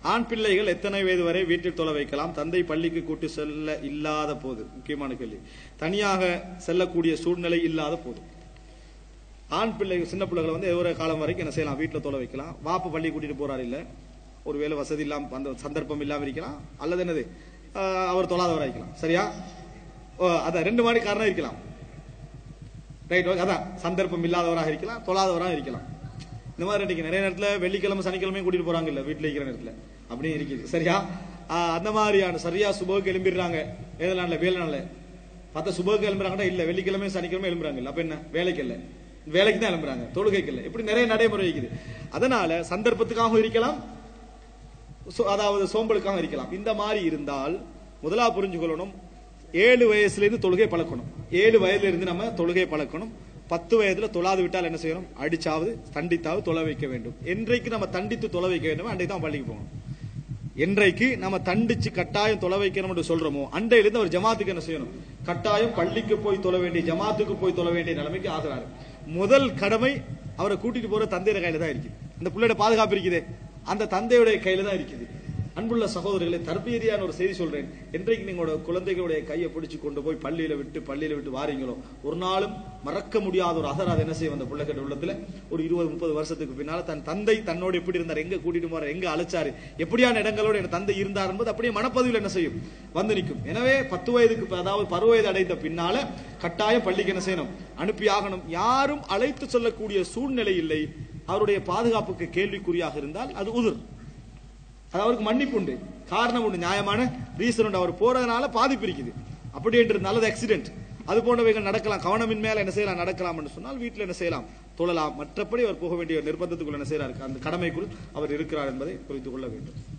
ஆண் பிள்ளைகள் எத்தனை வயது வரை வீட்டில் தொலை வைக்கலாம் தந்தை பள்ளிக்கு கூட்டி செல்ல இல்லாத போது முக்கியமான கேள்வி தனியாக செல்லக்கூடிய சூழ்நிலை இல்லாத போது ஆண் பிள்ளைகள் சின்ன பிள்ளைகளை வந்து எவ்வளவு காலம் வரைக்கும் என்ன செய்யலாம் வீட்டில் தொலை வைக்கலாம் வாப்ப பள்ளி கூட்டிட்டு போறாரு இல்ல ஒருவேளை வசதி இல்லாம அந்த சந்தர்ப்பம் இல்லாம இருக்கலாம் அல்லது என்னது ஆஹ் அவர் தொழாதவராக இருக்கலாம் சரியா ஓ, அதான் ரெண்டு மாதிரி காரணம் இருக்கலாம் ரைட் ஓகே அதான் சந்தர்ப்பம் இல்லாதவராக இருக்கலாம் தொழாதவராக இருக்கலாம் இந்த மாதிரி இன்னைக்கு நிறைய நேரத்துல வெள்ளிக்கிழமை சனிக்கிழமையும் கூட்டிட்டு போறாங்க இல்ல வீட்டுல இருக்கிற நேரத்துல அப்படியும் இருக்குது சரியா ஆஹ் அந்த மாதிரியான சரியா சுபோக்கு எழும்பிடுறாங்க ஏழு நாள்ல வேலை நாள்ல பார்த்தா சுபோக்கு எழும்புறாங்கன்னா இல்ல வெள்ளிக்கிழமை சனிக்கிழமை எழும்புறாங்க இல்ல அப்ப என்ன வேலைக்கு இல்ல வேலைக்கு தான் எழும்புறாங்க தொழுகைக்கு இல்ல இப்படி நிறைய நடைமுறை இருக்குது அதனால சந்தர்ப்பத்துக்காகவும் இருக்கலாம் சோ- அதாவது சோம்பலுக்காக இருக்கலாம் இந்த மாதிரி இருந்தால் முதலா புரிஞ்சுக்கொள்ளணும் ஏழு வயசுல இருந்து தொழுகை பழக்கணும் ஏழு வயதுல இருந்து நம்ம தொழுகை பழக்கணும் பத்து வயதுல தொழாது விட்டால் என்ன செய்யணும் அடிச்சாவது தண்டித்தாவது தொலை வைக்க வேண்டும் என்றைக்கு நம்ம தண்டித்து தொலை வைக்க வேண்டும் அன்றைக்கு தான் பள்ளிக்கு போகணும் என்றைக்கு நம்ம தண்டிச்சு கட்டாயம் தொலை வைக்கணும் என்று சொல்றோமோ அண்டையிலிருந்து அவர் ஜமாத்துக்கு என்ன செய்யணும் கட்டாயம் பள்ளிக்கு போய் தொலை வேண்டிய ஜமாத்துக்கு போய் தொலை வேண்டிய நிலைமைக்கு ஆகிறாரு முதல் கடமை அவரை கூட்டிட்டு போற தந்தையோட கையில தான் இருக்குது அந்த பிள்ளையோட பாதுகாப்பு இருக்குதே அந்த தந்தையுடைய கையில தான் இருக்குது அன்புள்ள சகோதரர்களை தர்பீதியான ஒரு செய்தி சொல்றேன் என்றைக்கு நீங்களோட குழந்தைகளுடைய கையை பிடிச்சு கொண்டு போய் பள்ளியில விட்டு பள்ளியில விட்டு வாரீங்களோ ஒரு நாளும் மறக்க முடியாத ஒரு அகராது என்ன செய்யும் அந்த பிள்ளைகிட்ட உள்ளத்துல ஒரு இருபது முப்பது வருஷத்துக்கு பின்னால தன் தந்தை தன்னோட எப்படி இருந்தார் எங்க கூட்டிட்டு போறார் எங்க அழைச்சாரு எப்படியான இடங்களோட என் தந்தை இருந்தார் என்பது அப்படியே மனப்பதிவில் என்ன செய்யும் வந்து நிற்கும் எனவே பத்து வயதுக்கு ப- அதாவது பருவ வயது அடைந்த பின்னால கட்டாயம் பள்ளிக்கு என்ன செய்யணும் அனுப்பி ஆகணும் யாரும் அழைத்து சொல்லக்கூடிய சூழ்நிலை இல்லை அவருடைய பாதுகாப்புக்கு கேள்விக்குறியாக இருந்தால் அது உதிர் அது அவருக்கு மன்னிப்பு உண்டு காரணம் உண்டு நியாயமான ரீசன் உண்டு அவர் போறதுனால பாதிப்பு இருக்குது அப்படி என்று நல்லது ஆக்சிடென்ட் அது போன்றவைகள் நடக்கலாம் கவனமின் மேல என்ன செய்யலாம் நடக்கலாம் என்று சொன்னால் வீட்டில் என்ன செய்யலாம் தொழலாம் மற்றபடி அவர் போக வேண்டிய நிர்பந்தத்துக்குள் என்ன செய்யறாரு அந்த கடமைக்குள் அவர் இருக்கிறார் என்பதை புரிந்து கொள்ள வேண்டும்